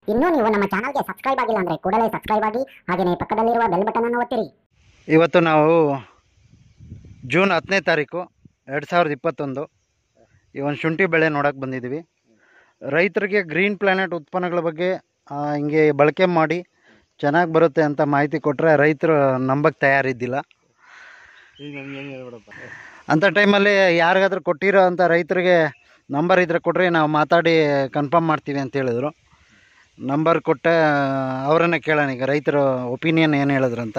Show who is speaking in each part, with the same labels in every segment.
Speaker 1: ಇನ್ನೂ ನೀವು ನಮ್ಮ ಚಾನಲ್ಗೆ ಸಬ್ಸ್ಕ್ರೈಬ್ ಆಗಿಲ್ಲ ಅಂದರೆ ಕೂಡಲೇ ಸಬ್ಸ್ಕ್ರೈಬ್ ಆಗಿ ಹಾಗೆಯೇ ಪಕ್ಕದಲ್ಲಿರುವ ಬೆಲ್ ಬಟನ್ ಅನ್ನು ಒತ್ತಿರಿ
Speaker 2: ಇವತ್ತು ನಾವು ಜೂನ್ ಹತ್ತನೇ ತಾರೀಕು ಎರಡು ಸಾವಿರದ ಇಪ್ಪತ್ತೊಂದು ಈ ಒಂದು ಶುಂಠಿ ಬೆಳೆ ನೋಡೋಕೆ ಬಂದಿದ್ದೀವಿ ರೈತರಿಗೆ ಗ್ರೀನ್ ಪ್ಲಾನೆಟ್ ಉತ್ಪನ್ನಗಳ ಬಗ್ಗೆ ಆ, ಹಿಂಗೆ ಬಳಕೆ ಮಾಡಿ ಚೆನ್ನಾಗಿ ಬರುತ್ತೆ ಅಂತ ಮಾಹಿತಿ ಕೊಟ್ಟರೆ ರೈತರು ನಂಬಕ್ಕೆ ತಯಾರಿದ್ದಿಲ್ಲ ಅಂಥ ಟೈಮಲ್ಲಿ ಯಾರಿಗಾದ್ರೂ ಕೊಟ್ಟಿರೋ ಅಂಥ ರೈತರಿಗೆ ನಂಬರ್ ಇದ್ರೆ ಕೊಟ್ಟರೆ ನಾವು ಮಾತಾಡಿ ಕನ್ಫರ್ಮ್ ಮಾಡ್ತೀವಿ ಅಂತ ಹೇಳಿದ್ರು ನಂಬರ್ ಕೊಟ್ಟೆ ಅವರನ್ನೇ ಕೇಳೋಣ ಈಗ ರೈತರ ಒಪಿನಿಯನ್ ಏನು ಹೇಳಿದ್ರಂತ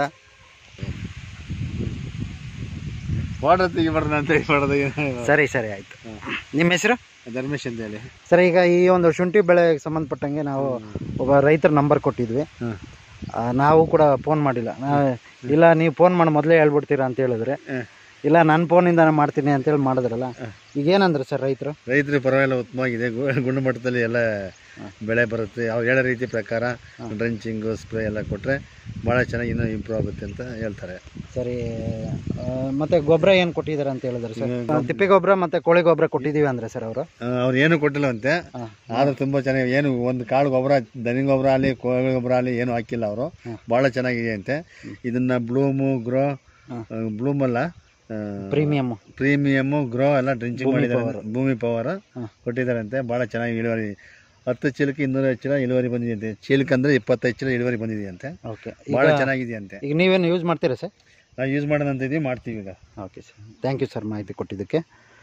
Speaker 3: ವಾಟರ್ ತೆಗಿಬಾರ್ದು ಅಂತ ಮಾಡೋದು
Speaker 2: ಸರಿ ಸರಿ ಆಯಿತು ನಿಮ್ಮ ಹೆಸರು
Speaker 3: ಧರ್ಮೇಶ್ ಅಂತ ಹೇಳಿ
Speaker 2: ಸರ್ ಈಗ ಈ ಒಂದು ಶುಂಠಿ ಬೆಳೆಗೆ ಸಂಬಂಧಪಟ್ಟಂಗೆ ನಾವು ಒಬ್ಬ ರೈತರ ನಂಬರ್ ಕೊಟ್ಟಿದ್ವಿ
Speaker 3: ಹ್ಮ್.
Speaker 2: ಆ, ನಾವು ಕೂಡ ಫೋನ್ ಮಾಡಿಲ್ಲ ನಾ- ಇಲ್ಲ ನೀವು ಫೋನ್ ಮಾಡಿ ಮೊದಲೇ ಹೇಳ್ಬಿಡ್ತೀರಾ ಅಂತ ಹೇಳಿದ್ರೆ
Speaker 3: ಹ್ಮ್.
Speaker 2: ಇಲ್ಲ ನನ್ನ ಫೋನಿಂದ ಮಾಡ್ತೀನಿ ಅಂತೇಳಿ ಮಾಡಿದ್ರಲ್ಲ ಈಗ ಏನಂದ್ರೆ ಸರ್ ರೈತರು
Speaker 3: ರೈತರು ಪರವಾಗಿಲ್ಲ ಉತ್ತಮವಾಗಿದೆ ಗು- ಗುಣಮಟ್ಟದಲ್ಲಿ ಎಲ್ಲ ಬೆಳೆ ಬರುತ್ತೆ ಅವ್ರು ಹೇಳೋ ರೀತಿ ಪ್ರಕಾರ ಡ್ರಂಚಿಂಗು ಸ್ಪ್ರೇ ಎಲ್ಲ ಕೊಟ್ಟರೆ ಭಾಳ ಚೆನ್ನಾಗಿ ಇನ್ನೂ ಇಂಪ್ರೂವ್ ಆಗುತ್ತೆ ಅಂತ ಹೇಳ್ತಾರೆ
Speaker 2: ಸರಿ ಆ, ಮತ್ತೆ ಗೊಬ್ಬರ ಏನು ಕೊಟ್ಟಿದ್ದಾರೆ ಅಂತ ಹೇಳಿದ್ರೆ ಸರ್ ಆ, ತಿಪ್ಪೆ ಗೊಬ್ಬರ ಮತ್ತೆ ಕೋಳಿ ಗೊಬ್ಬರ ಕೊಟ್ಟಿದ್ದೀವಿ ಅಂದ್ರೆ ಸರ್ ಅವರು
Speaker 3: ಆ, ಅವ್ರು ಏನು ಕೊಟ್ಟಿಲ್ಲವಂತೆ ಆದ್ರೆ ತುಂಬ ಚೆನ್ನಾಗಿ ಏನು ಒಂದು ಕಾಳು ಗೊಬ್ಬರ ದನಿ ಗೊಬ್ಬರ ಆಗಲಿ ಕೋಳಿ ಗೊಬ್ಬರ ಆಗಲಿ ಏನು ಹಾಕಿಲ್ಲ ಅವರು ಭಾಳ ಚೆನ್ನಾಗಿದೆ ಅಂತೆ ಇದನ್ನ ಬ್ಲೂಮು ಗ್ರೋ ಬ್ಲೂಮ್ ಅಲ್ಲ
Speaker 2: ಪ್ರೀಮಿಯಮ್
Speaker 3: ಪ್ರೀಮಿಯಮ್ಮು ಗ್ರೋ ಎಲ್ಲ ಡ್ರಿಂಚಿಂಗ್ ಮಾಡಿದ್ದಾರೆ ಭೂಮಿ ಪವರ್ ಕೊಟ್ಟಿದ್ದಾರಂತೆ ಭಾಳ ಚೆನ್ನಾಗಿ ಇಳುವರಿ ಹತ್ತು ಚೀಲಕ್ಕೆ ಇನ್ನೂರ ಚೀಲ ಇಳುವರಿ ಬಂದಿದೆಯಂತೆ ಚೀಲಕ್ಕೆ ಅಂದರೆ ಇಪ್ಪತ್ತೈದು ಚೀಲ ಇಳುವರಿ ಬಂದಿದೆಯಂತೆ
Speaker 2: ಓಕೆ
Speaker 3: ಭಾಳ ಚೆನ್ನಾಗಿದೆಯಂತೆ
Speaker 2: ಈಗ ನೀವೇನು ಯೂಸ್ ಮಾಡ್ತೀರಾ ಸರ್
Speaker 3: ನಾವು ಯೂಸ್ ಮಾಡೋಣ ಅಂತ ಇದೀವಿ ಮಾಡ್ತೀವಿ ಈಗ
Speaker 2: okay sir thank you sir ಮಾಹಿತಿ ಕೊಟ್ಟಿದ್ದಕ್ಕೆ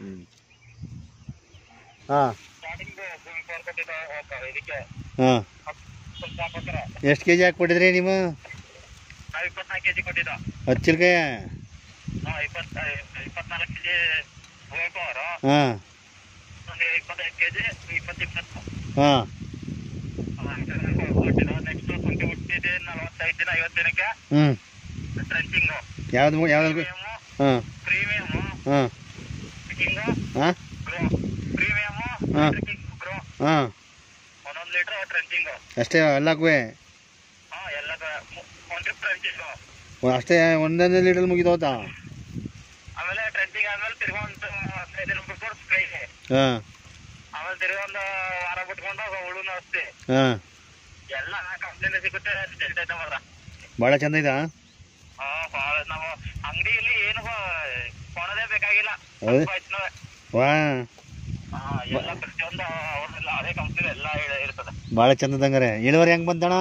Speaker 3: ಹಾಂ ಹಾಂ ಎಷ್ಟು ಕೆ ಜಿ ಹಾಕಿ ಕೊಟ್ಟಿದ್ರಿ ನೀವು
Speaker 4: ಇಪ್ಪತ್ನಾಲ್ಕು ಕೆಜಿ ಕೊಟ್ಟಿದ್ದ
Speaker 3: ಹತ್ತು ಚೀಲಕ್ಕೆ
Speaker 4: ಇಪ್ಪತ್ನಾಲ್ಕು ಕೆಜಿ ಹೋಗೋರು
Speaker 3: ಹಾಂ
Speaker 4: ಒಂದು ಇಪ್ಪತ್ತೈದು ಕೆಜಿ ಇಪ್ಪತ್ತು ಇಪ್ಪತ್ತು
Speaker 3: ಹಾಂ
Speaker 4: ಕೊಟ್ಟಿದ್ದು ನೆಕ್ಸ್ಟ್ ಶುಂಠಿ ಹುಟ್ಟಿದೆ ನಲವತ್ತೈದು ದಿನ ಐವತ್ತು ದಿನಕ್ಕೆ
Speaker 3: ಹ್ಞೂ
Speaker 4: ಟ್ರೆಂಚಿಂಗು
Speaker 3: ಯಾವ್ದು ಯಾವ್ದು ಹಾಂ
Speaker 4: ಪ್ರೀಮಿಯಮು
Speaker 3: ಹಾಂ
Speaker 4: ಕಿಂಗು
Speaker 3: ಹಾಂ
Speaker 4: ಗ್ರೋ ಪ್ರೀಮಿಯಮು
Speaker 3: ಹಾ.
Speaker 4: ಗ್ರೋ
Speaker 3: ಹಾಂ
Speaker 4: ಒಂದೊಂದು ಲೀಟ್ರ್ ಟ್ರೆಂಚಿಂಗು
Speaker 3: ಅಷ್ಟೇ ಎಲ್ಲಕ್ಕೂ
Speaker 4: ಹಾಂ ಎಲ್ಲ ಒಂದು ಟ್ರಿಪ್ ಟ್ರೆಂಚಿಂಗು
Speaker 3: ಅಷ್ಟೇ ಒಂದೊಂದೇ ಲೀಟರ್ ಮುಗಿದೋತಾ
Speaker 4: ಆಮೇಲೆ ಟ್ರೆಂಚಿಂಗ್ ಆದ್ಮೇಲೆ ತಿರ್ಗಾ ಒಂದು ಹದಿನೈದು ದಿನ ಬಿಟ್ಕೊಂಡು ಸ್ಪ್ರೇ
Speaker 3: ಹಾಂ
Speaker 4: ಆಮೇಲೆ ತಿರ್ಗಾ ಒಂದು ವಾರ ಬಿಟ್ಕೊಂಡು ಹುಳು ಔಷಧಿ
Speaker 3: ಹಾಂ
Speaker 4: ಎಲ್ಲ ಕಂಪ್ನಿಯಿಂದ ಸಿಗುತ್ತೆ ಜಲ್ದಿ ಮಾತ್ರ
Speaker 3: ಭಾಳ ಚಂದ ಇದಾ
Speaker 4: ಹಾ ಭಾಳ ನಾವು ಅಂಗಡಿಯಲ್ಲಿ ಏನು ಕೊಡೋದೇ ಬೇಕಾಗಿಲ್ಲ
Speaker 3: ಹೌದು?
Speaker 4: ಸ್ವಲ್ಪ ಇದ್ನವೆ.
Speaker 3: ವಾ
Speaker 4: ಹಾ, ಎಲ್ಲ ಪ್ರತಿಯೊಂದು ಅವ್ರನ್ನೆಲ್ಲ ಅದೇ ಕಂಪ್ನಿ ಎಲ್ಲ ಇರ- ಇರ್ತದೆ
Speaker 3: ಭಾಳ ಚಂದದಂಗಾರೆ ಇಳುವರಿ ಹೆಂಗೆ ಬಂತಣ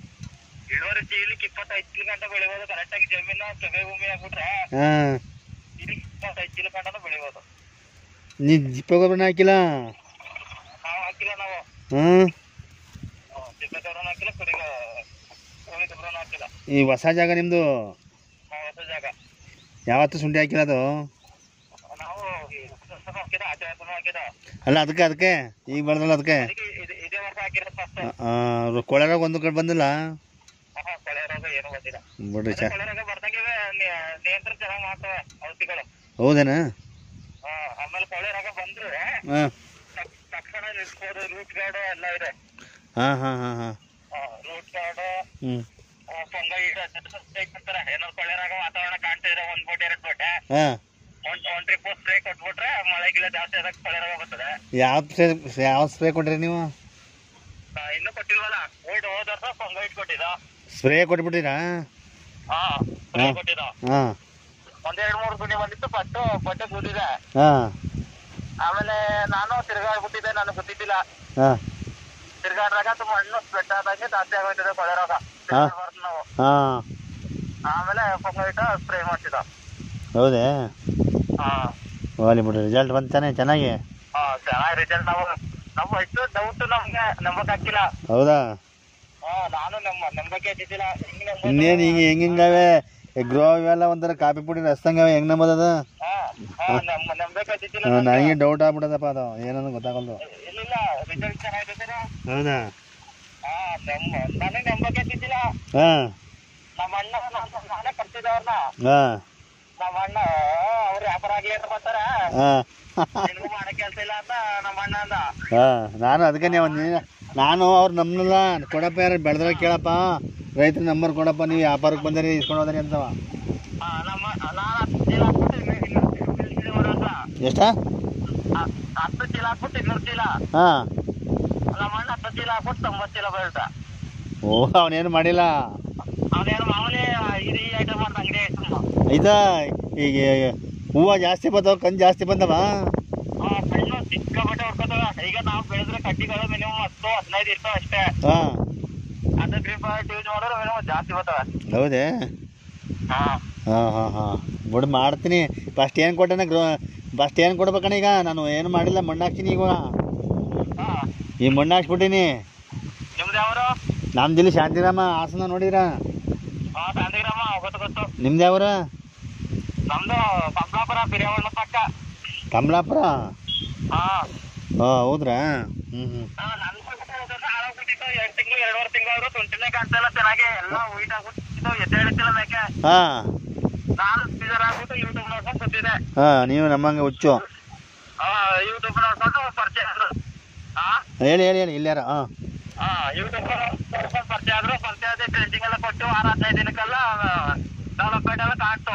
Speaker 4: ಇಳುವರಿ ಚೀಲಿಕ್ಕೆ ಇಪ್ಪತ್ತೈದು ಚೀಲ ಗಂಟ ಬೆಳಿಬೋದು ಕರೆಕ್ಟ್ ಆಗಿ ಜಮೀನು ಕೆಬೆ ಭೂಮಿ ಆಗ್ಬಿಟ್ರೆ
Speaker 3: ಹಾಂ
Speaker 4: ಚೀಲಿಗೆ ಇಪ್ಪತ್ತೈದು ಚೀಲ ಗಂಟನೂ ಬೆಳಿಬೋದು
Speaker 3: ನೀ ಜಿಪ್ಪೆ ಗೊಬ್ಬರನ ಹಾಕಿಲ್ಲ
Speaker 4: ನಾವು ಹಾಕಿಲ್ಲ ನಾವು
Speaker 3: ಹ್ಞೂ
Speaker 4: ಸಿಪ್ಪೆ ಗೊಬ್ಬರನೂ ಹಾಕಿಲ್ಲ ಕುರಿಗ ಕೋಳಿ ಗೊಬ್ಬರನೂ ಹಾಕಿಲ್ಲ
Speaker 3: ಈ ಹೊಸ ಜಾಗ ನಿಮ್ಮದು
Speaker 4: ನಾವು ಹೊಸ ಜಾಗ
Speaker 3: ಯಾವತ್ತೂ ಶುಂಠಿ ಹಾಕಿಲ್ಲ ಅದು
Speaker 4: ನಾವು ಈ ಹೊಸ ಹಾಕಿದ ಆಚೆ ವರ್ಷನೂ ಹಾಕಿದ
Speaker 3: ಅಲ್ಲ ಅದಕ್ಕೆ ಅದಕ್ಕೆ ಈಗ ಬೆಳೆದಲ್ಲ ಅದಕ್ಕೆ
Speaker 4: ಅದಕ್ಕೆ ಇದು- ಇದೇ ವರ್ಷ ಹಾಕಿರೋದು ಫಸ್ಟ್
Speaker 3: ಕೊಳೆರಾಗ ಒಂದು ಕಡೆ ಬಂದಿಲ್ಲ
Speaker 4: ಕೊಳೆ ರೋಗ ಏನು ಬಂದಿಲ್ಲ
Speaker 3: ಬಿಡ್ರಿ ಚ
Speaker 4: ಕೊಳೆ ರೋಗ ಬರ್ದಂಗೆ ನಿಯಂತ್ರಣ ಚೆನ್ನಾಗಿ ಮಾಡ್ತವೆ ಔಷಧಿಗಳು
Speaker 3: ಹೌದೇನಾ
Speaker 4: ಹಾ, ಆಮೇಲೆ ಕೊಳೆ ರೋಗ ಬಂದ್ರೆ
Speaker 3: ಹಾಂ
Speaker 4: ತಕ್- ತಕ್ಷಣ ನಿಲ್ಸ್ಬೋದು ರೂಟ್ ಗಾರ್ಡ್ ಎಲ್ಲ ಇದೆ
Speaker 3: ಹಾಂ ಹಾಂ ಹಾಂ ಹಾಂ
Speaker 4: ರೂಟ್ ಗಾರ್ಡ್
Speaker 3: ಹ್ಞೂ
Speaker 4: ಫಂಗೈ ಕೊಡ್ತಾರೆ ಏನಾದ್ರು ಕೊಳೆ ರೋಗ ವಾತಾವರಣ ಕಾಣ್ತಿದ್ರೆ ಒಂದ್ ಬೋಟ್ ಎರಡ್ ಬೋಟೆ
Speaker 3: ಹಾಂ
Speaker 4: ಒಂದ್ ಒಂದ್ ಟ್ರಿಪ್ ಸ್ಪ್ರೇ ಕೊಟ್ಬಿಟ್ರೆ ಮಳೆ ಗಿಳೆ ಜಾಸ್ತಿ ಆದಾಗ ಕೊಳೆ ರೋಗ ಬರ್ತದೆ
Speaker 3: ಯಾವ ಸ್ಪ್ರೇ ಯಾವ ಸ್ಪ್ರೇ ಕೊಟ್ರಿ ನೀವು
Speaker 4: ಆ, ಇನ್ನೂ ಕೊಟ್ಟಿಲ್ವಲ್ಲ ಓಲ್ಡ್ ಹೋದ ವರ್ಷ ಫಂಗೈ ಕೊಟ್ಟಿದ್ದ
Speaker 3: ಸ್ಪ್ರೇ ಕೊಟ್ಬಿಟ್ಟಿರಾ
Speaker 4: ಹಾ ಸ್ಪ್ರೇ
Speaker 3: ಹಾ.
Speaker 4: ಕೊಟ್ಟಿದ್ದ
Speaker 3: ಹಾಂ
Speaker 4: ಒಂದ್ ಎರಡ್ ಮೂರು ಗುಣಿ ಬಂದಿತ್ತು ಬಟ್ಟು ಬಟ್ಟೆ ಕೂದಿದೆ
Speaker 3: ಹಾಂ
Speaker 4: ಆಮೇಲೆ ನಾನು ತಿರ್ಗಾಡ್ಬಿಟ್ಟಿದ್ದೆ ನನಗೆ ಗೊತ್ತಿದ್ದಿಲ್ಲ
Speaker 3: ಹಾಂ
Speaker 4: ತಿರ್ಗಾಡ್ದಾಗ ಮಣ್ಣು ಸ್ವೆಟ್ ಆದಂಗೆ ಜಾಸ್ತಿ ಆಗೋಯ್ತದೆ ಕೊಳೆ ರೋಗ
Speaker 3: ಹಾ.
Speaker 4: ತಿರ್ಗಾಡ್ಬಾರ್ದು ನಾವು
Speaker 3: ಹಾಂ
Speaker 4: ಆಮೇಲೆ ಫಂಗೈಟ ಸ್ಪ್ರೇ ಮಾಡ್ತಿದ್ದ
Speaker 3: ಹೌದೇ
Speaker 4: ಹಾ
Speaker 3: ಹೋಗ್ಲಿ ಬಿಡ್ರಿ ರಿಸಲ್ಟ್ ಬಂತಾನೆ ಚೆನ್ನಾಗಿ
Speaker 4: ಹಾ ಚೆನ್ನಾಗಿ ರಿಸಲ್ಟ್ ನಾವು ನಮ್ಮ ಎಷ್ಟು ಡೌಟ್ ನಮ್ಗೆ ನಂಬಕ್ ಹಾಕಿಲ್ಲ
Speaker 3: ಹೌದಾ
Speaker 4: ಹಾ ನಾನು ನಮ್ಮ ನಂಬಕ್ಕೆ ಹಚ್ಚಿದ್ದಿಲ್ಲ ಹಿಂಗ್ ನಂಬೋದು?
Speaker 3: ಇನ್ನೇನು ಹಿಂಗೆ ಹೆಂಗೆ ಹಿಂಗವೆ ಗ್ರೋ ಇವೆಲ್ಲ ಒಂಥರ ಕಾಪಿ ಪುಡಿ ರಸ್ತಂಗವೆ ಹೆಂಗೆ ನಂಬೋದದ
Speaker 4: ಹಾ ಹಾ ನಮ್ಮ ನಂಬಕ್ಕೆ ಹಚ್ಚಿದ್ದಿಲ್ಲ
Speaker 3: ಹಾಂ, ನನಗೆ ಡೌಟ್ ಆಗ್ಬಿಡದಪ್ಪ ಅದು ಏನಂದು ಗೊತ್ತಾಗಲ್ದು
Speaker 4: ಇಲ್ಲ ರಿಸಲ್ಟ್ ಚೆನ್ನಾಗಿರ್ತದೆ
Speaker 3: ಹೌದಾ
Speaker 4: ಹಾ ನಮ್ಮ ನನಗೆ ನಂಬಕ್ಕೆ ಹಚ್ಚಿದ್ದಿಲ್ಲ
Speaker 3: ಹಾಂ
Speaker 4: ನಮ್ಮ ಅಣ್ಣ ನಾನು- ನಾನೇ ಕರ್ತಿದ್ದವ್ರನ್ನ
Speaker 3: ಹಾಂ
Speaker 4: ನಮ್ಮ ಅಣ್ಣ ಅವ್ರು ವ್ಯಾಪಾರ ಆಗ್ಲಿ ಅಂತ ಬರ್ತಾರ
Speaker 3: ಹಾಂ
Speaker 4: ನಿನಗೂ ಮಾಡಕ್ ಕೆಲ್ಸ ಇಲ್ಲ ಅಂತ ನಮ್ಮ ಅಣ್ಣ ಅಂದ
Speaker 3: ಹಾಂ ನಾನು ಅದಕ್ಕೆ ನೀವು ನೀನು- ನಾನು ಅವ್ರು ನಮ್ಮನ್ನಲ್ಲ ಕೊಡಪ್ಪ ಯಾರು ಬೆಳೆದ್ರೆ ಕೇಳಪ್ಪ ರೈತರ ನಂಬರ್ ಕೊಡಪ್ಪ ನೀವು ವ್ಯಾಪಾರಕ್ಕೆ ಬಂದಿರಿ ಇಸ್ಕೊಂಡು ಹೋದ್ರಿ ಅಂತವ
Speaker 4: ಹಾ, ನಮ್ಮ ನಾನು ಹತ್ತು ಚೀಲ ಹಾಕ್ಬಿಟ್ಟು ಇನ್ನು- ಇನ್ನು ಚೀಲ ಬರೋದು.
Speaker 3: ಎಷ್ಟಾ
Speaker 4: ಹ- ಹತ್ತು ಚೀಲ ಹಾಕ್ಬಿಟ್ಟು ಇನ್ನೂರು ಚೀಲ
Speaker 3: ಹಾಂ
Speaker 4: ನಮ್ಮ ಅಣ್ಣ ಹತ್ತು ಚೀಲ ಹಾಕ್ಬಿಟ್ಟು ತೊಂಬತ್ತು ಚೀಲ ಬೆಳ್ದ
Speaker 3: ಓ ಅವನೇನು ಮಾಡಿಲ್ಲ
Speaker 4: ಅವನೇನು ಮಾಮೂಲಿ ಇದು ಈ ಐಟಮ್ ಮಾಡ್ದ ಅಂಗಡಿ ಐಟಮ್
Speaker 3: ಇದ ಈಗ ಹೂವು ಜಾಸ್ತಿ ಬಂದವ ಕಣ್ ಜಾಸ್ತಿ ಬಂದವ
Speaker 4: ಕಣ್ಣು ಸಿಕ್ಕಾಪಟ್ಟೆ ಹೊಡ್ಕೋತವ ಈಗ ನಾವು ಬೆಳೆದ್ರೆ ಕಡ್ಡಿಗಳು ಮಿನಿಮಮ್ ಹತ್ತು ಹದಿನೈದು ಇರ್ತಾವ ಅಷ್ಟೇ
Speaker 3: ಹಾಂ
Speaker 4: ಅದು ಡ್ರಿಪ್ ಯೂಸ್ ಮಾಡಿದ್ರೆ ಮಿನಿಮಮ್ ಜಾಸ್ತಿ ಬರ್ತವೆ
Speaker 3: ಹೌದೇ
Speaker 4: ಹಾ
Speaker 3: ಹಾಂ ಹಾಂ ಹಾಂ ಬಿಡು ಮಾಡ್ತೀನಿ ಫಸ್ಟ್ ಏನು ಕೊಟ್ಟಣ ಗ್ರೋ ಫಸ್ಟ್ ಏನು ಕೊಡ್ಬೇಕಣ್ಣ ಈಗ ನಾನು ಏನು ಮಾಡಿಲ್ಲ ಮಣ್ಣು ಹಾಕ್ತೀನಿ ಈಗ
Speaker 4: ಹಾ
Speaker 3: ಈ ಮಣ್ಣು ಹಾಕ್ಸ್ಬಿಟ್ಟಿನಿ
Speaker 4: ನಿಮ್ದು ಯಾವರು
Speaker 3: ನಮ್ದು ಇಲ್ಲಿ ಶಾಂತಿರಾಮ ಹಾಸನ ನೋಡಿರಾ
Speaker 4: ಹಾ ಗಾಂಧಿಗ್ರಾಮ ಗೊತ್ತು ಗೊತ್ತು
Speaker 3: ನಿಮ್ದು ಯಾವ್ರ
Speaker 4: ನಮ್ದು ಪಂಪ್ಲಾಪುರ ಬಿರಿಯಾವಣ್ಣ ಪಕ್ಕ
Speaker 3: ಕಮಲಾಪುರ
Speaker 4: ಹಾ
Speaker 3: ಹಾಂ ಹೌದ್ರಾ ಹ್ಞೂ ಹ್ಞೂ
Speaker 4: ನನ್ ಹಾಳಾಗ್ಬಿಟ್ಟಿತ್ತು ಎರಡು ತಿಂಗಳು ಎರಡೂವರೆ ತಿಂಗಳು ತುಂಟಿನೇ ಕಾಣ್ತಾ ಇಲ್ಲ ಚೆನ್ನಾಗಿ ಎಲ್ಲ ವೀಟ್ ಆಗ್ಬಿಟ್ಟಿತ್ತು ಎದ್ದೇಳಿತ್ತಿಲ್ಲ ಮೇಕೆ
Speaker 3: ಹಾಂ
Speaker 4: ನಾನು ಸೀಸರ್ ಆಗ್ಬಿಟ್ಟು ಯೂಟ್ಯೂಬ್ ನೋಡ್ಕೊಂಡು ಬಂದಿದ್ದೆ
Speaker 3: ಹಾಂ ನೀವು ನಮ್ಮಂಗೆ ಹುಚ್ಚು
Speaker 4: ಯೂಟ್ಯೂಬ್ ನೋಡ್ಕೊಂಡು ಪರಿಚಯ ಆದ್ರು ಹಾ
Speaker 3: ಹೇಳಿ ಹೇಳಿ ಹೇಳಿ ಇಲ್ಲಾರ ಹಾಂ
Speaker 4: ಹಾ ಯೂಟ್ಯೂಬ್ ನೋಡ್ಕೊಂಡು ಪರಿಚಯ ಆದ್ರು ಪರಿಚಯ ಆದ ಟ್ರೆಂಡಿಂಗ್ ಎಲ್ಲ ಕೊಟ್ಟು ವಾರ ಹದಿನೈದು ದಿನಕ್ಕೆಲ್ಲ ಡೆವಲಪ್ಮೆಂಟ್ ಎಲ್ಲ ಕಾಣ್ತು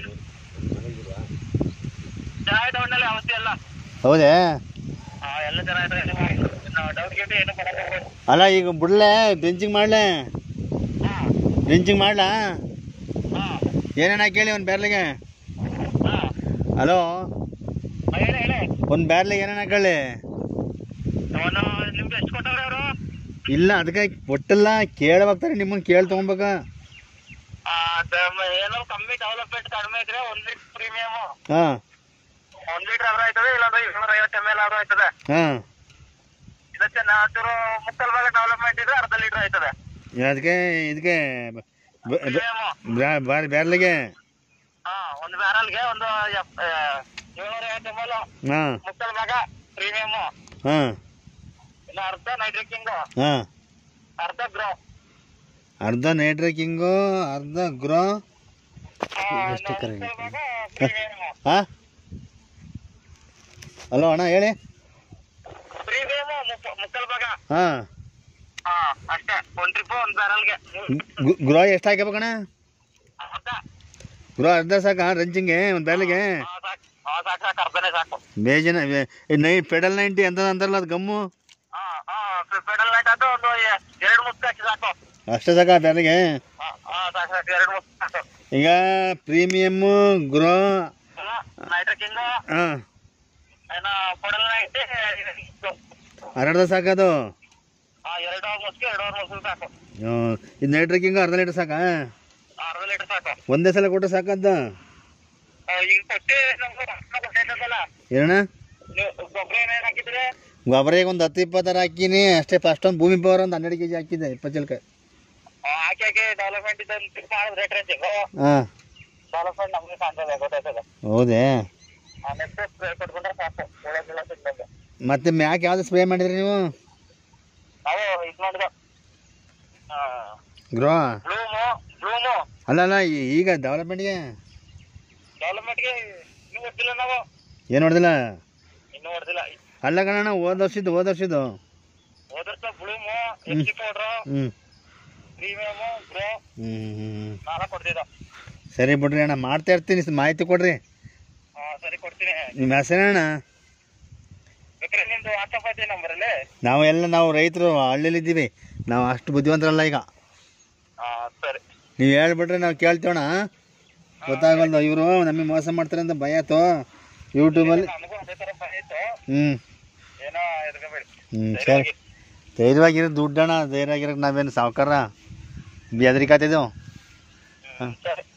Speaker 4: ಚೆನ್ನಾಗಿದೆ ಒಣ್ಣಲ್ಲಿ ಅವಸ್ಥೆ ಎಲ್ಲ
Speaker 3: ಹೌದೇ
Speaker 4: ಹಾ ಎಲ್ಲ ಚೆನ್ನಾಗಿದೆ ಡೌಟ್ ಗಿಟ್ ಏನು ಮಾಡಕ್ಕೆ
Speaker 3: ಅಲ್ಲ ಈಗ ಬಿಡ್ಲೆ ಡ್ರಿಂಚಿಂಗ್ ಮಾಡ್ಲೆ
Speaker 4: ಹಾ
Speaker 3: ಡ್ರಿಂಚಿಂಗ್ ಮಾಡ್ಲಾ
Speaker 4: ಹಾ
Speaker 3: ಏನೇನು ಹಾಕಿ ಹೇಳಿ ಒಂದು ಬ್ಯಾರ್ಲಿಗೆ
Speaker 4: ಹಾ
Speaker 3: ಹಲೋ
Speaker 4: ಹೇಳಿ ಹೇಳಿ
Speaker 3: ಒಂದು ಬ್ಯಾರ್ಲಿಗೆ ಏನೇನು ಹಾಕೊಳ್ಳಿ
Speaker 4: ಅವನು ನಿಮ್ಗೆ ಎಷ್ಟು ಕೊಟ್ಟವ್ರೆ ಅವರು
Speaker 3: ಇಲ್ಲ ಅದಕ್ಕೆ ಒಟ್ಟಲ್ಲ ಕೇಳಬೇಕಾರೆ ನಿಮ್ಮನ್ನ ಕೇಳಿ ತೊಗೊಬೇಕ
Speaker 4: ಏನೋ ಕಮ್ಮಿ ಡೆವಲಪ್ಮೆಂಟ್ ಕಡಿಮೆ ಇದ್ರೆ ಒಂದ್ ಲೀಟರ್ ಪ್ರೀಮಿಯಮ್
Speaker 3: ಹಾಂ
Speaker 4: ಒಂದ್ ಲೀಟರ್ ಆದ್ರೂ ಆಯ್ತದೆ ಇಲ್ಲಾಂದ್ರೆ ಏಳ್ನೂರ ಐವತ್ತು ಎಮ್ ಎಲ್ ಆದ್ರೂ ಆಯ್ತದೆ
Speaker 3: ಹಾಂ
Speaker 4: ಇದಕ್ಕೆ ನಾಚೂರು ಮುಕ್ಕಲ್ ಭಾಗ ಡೆವಲಪ್ಮೆಂಟ್ ಇದ್ರೆ ಅರ್ಧ ಲೀಟರ್ ಆಯ್ತದೆ
Speaker 3: ಅದಕ್ಕೆ ಇದಕ್ಕೆ
Speaker 4: ಪ್ರೀಮಿಯಮ್
Speaker 3: ಬ್ಯಾರ್ಲಿಗೆ
Speaker 4: ಹಾ ಒಂದು ಬ್ಯಾರಲ್ಗೆ ಒಂದು ಎಪ್- ಆ, ಏಳ್ನೂರ ಐವತ್ತು ಎಮ್ ಎಲ್
Speaker 3: ಹಾಂ
Speaker 4: ಮುಕ್ಕಲ್ ಭಾಗ ಪ್ರೀಮಿಯಮ್
Speaker 3: ಹಾಂ
Speaker 4: ಇನ್ನು ಅರ್ಧ ನೈಟ್ರಿಕಿಂಗ್
Speaker 3: ಹಾಂ
Speaker 4: ಅರ್ಧ ಗ್ರೋ
Speaker 3: ಅರ್ಧ ನೈಟ್ರೇಕಿಂಗು ಅರ್ಧ ಗ್ರೋ
Speaker 4: ಮುಕ್ಕಲ್ ಭಾಗ ಪ್ರೀಮಿಯಮ್
Speaker 3: ಹಾಂ ಹಲೋ ಅಣ್ಣ ಹೇಳಿ
Speaker 4: ಪ್ರೀಮಿಯಮ್ ಮುಕ್ಕಲ್ ಭಾಗ
Speaker 3: ಹಾಂ
Speaker 4: ಹಾ ಅಷ್ಟೇ ಒಂದ್ ಟ್ರಿಪ್ ಒಂದ್ ಬ್ಯಾರಲ್ಗೆ
Speaker 3: ಗ್ರೋ ಎಷ್ಟು ಹಾಕ್ಬೇಕಣ್ಣ
Speaker 4: ಅರ್ಧ
Speaker 3: ಗ್ರೋ ಅರ್ಧ ಸಾಕ ರಂಚಿಂಗೆ ಒಂದು ಬ್ಯಾರ್ಲಿಗೆ
Speaker 4: ಹಾ ಸಾಕು ಹಾ ಸಾಕು ಸಾಕು ಅರ್ಧನೇ ಸಾಕು
Speaker 3: ಬೇಜನ ನೈ ಪೆಡಲ್ ನೈಂಟಿ ಅಂತ ಅಂತಾರಲ್ಲ ಅದು ಗಮ್ಮು
Speaker 4: ಹಾ ಹಾ ಪೆಡಲ್ ಲೈಟ್ ಅದು ಒಂದು ಎ- ಎರಡು ಮುಸ್ಕ ಹಾಕಿ ಸಾಕು
Speaker 3: ಅಷ್ಟೇ ಸಾಕ ಬ್ಯಾರ್ಲಿಗೆ
Speaker 4: ಹಾ ಹಾ ಸಾಕು ಸಾಕು ಎರಡು ಮುಸ್ಕ ಸಾಕು
Speaker 3: ಈಗ ಪ್ರೀಮಿಯಮ್ಮು ಗ್ರೋ
Speaker 4: ನೈಟ್ರಿಕಿಂಗ್
Speaker 3: ಹಾಂ
Speaker 4: ಏನೋ ಪೆಡಲ್ ಲೈಟ್
Speaker 3: ಅರ್ಧ ಸಾಕದು
Speaker 4: ಹಾ ಎರಡು ಮುಸ್ಕ ಎರಡೂವರೆ ಮುಸ್ಕ ಸಾಕು
Speaker 3: ಇದು ನೈಟ್ರೇಕಿಂಗು ಅರ್ಧ ಲೀಟರ್ ಸಾಕಾ
Speaker 4: ಅರ್ಧ ಲೀಟರ್ ಸಾಕು
Speaker 3: ಒಂದೇ ಸಲ ಕೊಟ್ಟರೆ ಸಾಕದ್ದ
Speaker 4: ಆ, ಈಗ ಕೊಟ್ಟೆ ನಮ್ಗೆ ರೊಕ್ಕ ಕೊಟ್ಟೈತಲ್ಲ
Speaker 3: ಏನಣ್ಣ
Speaker 4: ನೀವು ಗೊಬ್ಬರ ಏನೇನು ಹಾಕಿದ್ರೆ
Speaker 3: ಗೊಬ್ಬರಿಗೆ ಒಂದು ಹತ್ತು ಇಪ್ಪತ್ತಾರು ಹಾಕಿನಿ ಅಷ್ಟೇ ಫಸ್ಟ್ ಒಂದು ಭೂಮಿ ಪವರ್ ಒಂದು ಹನ್ನೆರಡು ಕೆ ಜಿ ಹಾಕಿದ್ದೆ ಇಪ್ಪತ್ತು ಚಿಲ್ಕ
Speaker 4: ಹಾಕಿ ಹಾಕಿ ಡೆವಲಪ್ಮೆಂಟ್ ಇದ್ದ ಮಾಡಿದ್ರೆ ರೇಟ್ ರೇಂಜಿಂಗ್
Speaker 3: ಹಾಂ
Speaker 4: ಡೆವಲಪ್ಮೆಂಟ್ ನಮ್ಗೆ ಕಾಣ್ತದೆ ಗೊತ್ತಾಯ್ತದೆ
Speaker 3: ಹೌದೇ
Speaker 4: ಆ ನೆಕ್ಸ್ಟ್ ಸ್ಪ್ರೇ ಕೊಟ್ಕೊಂಡ್ರೆ ಸಾಕು ಒಳ್ಳೆ ಗಿಡ ಸಿಗ್ತದೆ
Speaker 3: ಮತ್ತೆ ಮ್ಯಾಕ್ ಯಾವ್ದು ಸ್ಪ್ರೇ ಮಾಡಿದ್ರಿ ನೀವು
Speaker 4: ನಾವು ಇದು ಮಾಡಿದ
Speaker 3: ಗ್ರೋ
Speaker 4: ಬ್ಲೂಮು ಬ್ಲೂಮು
Speaker 3: ಅಲ್ಲ ಅಲ್ಲ ಈ- ಈಗ ಡೆವಲಪ್ಮೆಂಟ್ಗೆ
Speaker 4: ಡೆವಲಪ್ಮೆಂಟ್ಗೆ ಇನ್ನೂ ಹೊಡ್ದಿಲ್ಲ ನಾವು
Speaker 3: ಏನು ನೋಡ್ದಿಲ್ಲ
Speaker 4: ಇನ್ನೂ ಹೊಡ್ದಿಲ್ಲ
Speaker 3: ಅಲ್ಲ ಕಣಣ್ಣ ಹೋದ ವರ್ಷದ್ದು ಹೋದ ವರ್ಷದ್ದು
Speaker 4: ಹೋದರ್ಸ ಬ್ಲೂಮು ಎಚ್ ಡಿ ಪೌಡ್ರು
Speaker 3: ಹ್ಞೂ
Speaker 4: ಪ್ರೀಮಿಯಮು ಗ್ರೋ
Speaker 3: ಹ್ಞೂ ಹ್ಞೂ
Speaker 4: ನಾಲ್ಕು ಕೊಡ್ತಿದ್ದ
Speaker 3: ಸರಿ ಬಿಡ್ರಿ ಅಣ್ಣ ಮಾಡ್ತಾ ಇರ್ತೀನಿ ಸ- ಮಾಹಿತಿ ಕೊಡ್ರಿ
Speaker 4: ಹಾಂ ಸರಿ ಕೊಡ್ತೀನಿ
Speaker 3: ನಿಮ್ಮ ಹೆಸರೇನಣ್ಣ
Speaker 4: ಬೇಕಾದ್ರೆ ನಿಮ್ದು ವಾಟ್ಸಪ್ ಐತಿ ನಂಬರಲ್ಲಿ
Speaker 3: ನಾವು ಎಲ್ಲ ನಾವು ರೈತರು ಹಳ್ಳಿಲಿದ್ದೀವಿ ನಾವು ಅಷ್ಟು ಬುದ್ಧಿವಂತರಲ್ಲ ಈಗ
Speaker 4: ಹಾಂ ಸರಿ
Speaker 3: ನೀವು ಹೇಳ್ಬಿಟ್ರೆ ನಾವು ಕೇಳ್ತೀವಣ್ಣ ಗೊತ್ತಾಗಲ್ದು ಇವರು ನಮಗೆ ಮೋಸ ಮಾಡ್ತಾರೆ ಅಂತ ಭಯ ಆಯ್ತು ಯೂಟ್ಯೂಬಲ್ಲಿ
Speaker 4: ನಮಗೂ ಅದೇ ಥರ ಭಯ ಇತ್ತು
Speaker 3: ಹ್ಞೂ
Speaker 4: ಏನೋ ಎದ್ಕೋಬೇಡಿ
Speaker 3: ಹ್ಞೂ ಸರಿ ಧೈರ್ಯವಾಗಿರೋ ದುಡ್ಡಣ್ಣ ಧೈರ್ಯವಾಗಿರೋಕೆ ನಾವೇನು ಸಾವುಕಾರ ಬೆದರಿಕಾತಿದ್ದೆವು
Speaker 4: ಹ್ಮ್, ಸರಿ